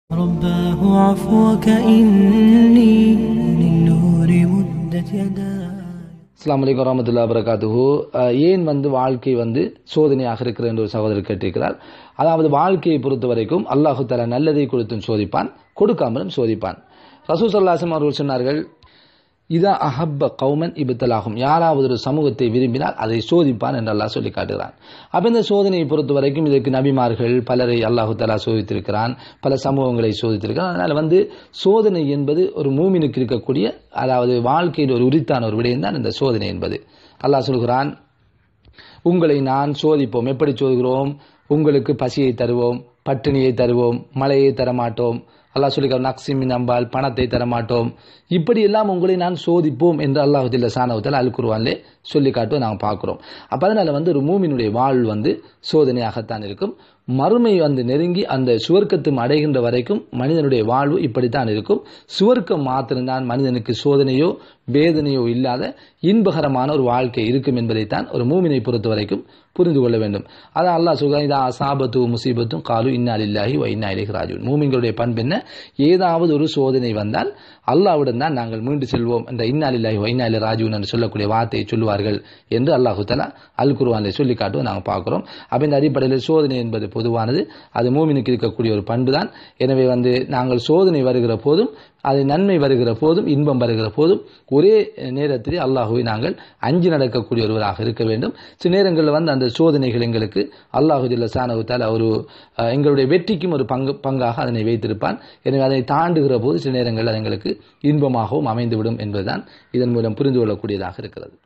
رباه عفوك إني للنور مدت يداي அஸ்லாம் வலைக்கம் வரமத்துல்லா வரகாத்துஹு ஏன் வந்து வாழ்க்கை வந்து சோதனையாக இருக்கிற என்று ஒரு சகோதரர் கேட்டிருக்கிறார் அதாவது வாழ்க்கையை பொறுத்த வரைக்கும் அல்லாஹு தலா நல்லதை கொடுத்தும் சோதிப்பான் கொடுக்காமலும் சோதிப்பான் ரசூ சல்லாசம் அவர்கள் சொன்னார்கள் இதா அஹப்ப கௌமன் இபத்தலாகும் யாராவது ஒரு சமூகத்தை விரும்பினால் அதை சோதிப்பான் என்று அல்லாஹ் சொல்லி காட்டுகிறான் அப்ப இந்த சோதனையை பொறுத்த வரைக்கும் இதற்கு நபிமார்கள் பலரை அல்லாஹு தலா சோதித்திருக்கிறான் பல சமூகங்களை சோதித்திருக்கிறான் அதனால வந்து சோதனை என்பது ஒரு மூமினுக்கு இருக்கக்கூடிய அதாவது வாழ்க்கையில் ஒரு உரித்தான ஒரு விடயம் தான் இந்த சோதனை என்பது அல்லாஹ் சொல்கிறான் உங்களை நான் சோதிப்போம் எப்படி சோதிக்கிறோம் உங்களுக்கு பசியை தருவோம் பட்டினியை தருவோம் மழையை தரமாட்டோம் அல்லாஹ் சொல்லிக்கிற நக்சிமின் அம்பால் பணத்தை தரமாட்டோம் இப்படி எல்லாம் உங்களை நான் சோதிப்போம் என்று அல்லாஹு ஜில்ல சானவத்தில் அல் குருவான்லே சொல்லி காட்டுவோம் நாங்கள் பார்க்குறோம் அப்போ அதனால வந்து ஒரு மூமினுடைய வாழ்வு வந்து சோதனையாகத்தான் இருக்கும் மறுமை வந்து நெருங்கி அந்த சுவர்க்கத்தும் அடைகின்ற வரைக்கும் மனிதனுடைய வாழ்வு இப்படித்தான் இருக்கும் சுவர்க்கம் மாத்திரம்தான் மனிதனுக்கு சோதனையோ வேதனையோ இல்லாத இன்பகரமான ஒரு வாழ்க்கை இருக்கும் என்பதைத்தான் ஒரு மூமினை பொறுத்த வரைக்கும் புரிந்து கொள்ள வேண்டும் அதான் அல்லாஹ் சொல்கிறான் இதா அசாபத்து முசீபத்தும் காலு இன்னா இல்லாஹி வ இன்னா இலைஹி ராஜுன் மூமிங்களுடைய பண்பு என்ன ஏதாவது ஒரு சோதனை வந்தால் அல்லாஹ்வுடன் தான் நாங்கள் மீண்டு செல்வோம் என்ற இன்னா இல்லாஹி வ இன்னா இலைஹி ராஜுன் என்று சொல்லக்கூடிய வார்த்தையை சொல்லுவார்கள் என்று அல்லாஹு தலா அல் குருவானில் சொல்லி காட்டுவோம் நாங்கள் பார்க்கிறோம் அப்ப இந்த அடிப்படையில் சோதனை என்பது பொதுவானது அது மூமினுக்கு இருக்கக்கூடிய ஒரு பண்பு தான் எனவே வந்து நாங்கள் சோதனை வருகிற போதும் அது நன்மை வருகிற போதும் இன்பம் வருகிற போதும் ஒரே நேரத்திலே அல்லாஹுவை நாங்கள் அஞ்சு நடக்கக்கூடிய ஒருவராக இருக்க வேண்டும் சில நேரங்களில் வந்து அந்த சோதனைகள் எங்களுக்கு அல்லாஹு ஜில்ல சானவுத்தால் ஒரு அஹ், எங்களுடைய வெற்றிக்கும் ஒரு பங்கு பங்காக அதனை வைத்திருப்பான் எனவே அதை தாண்டுகிற போது சில நேரங்களில் அது எங்களுக்கு இன்பமாகவும் அமைந்துவிடும் என்பதுதான் இதன் மூலம் புரிந்து கொள்ளக்கூடியதாக இருக்கிறது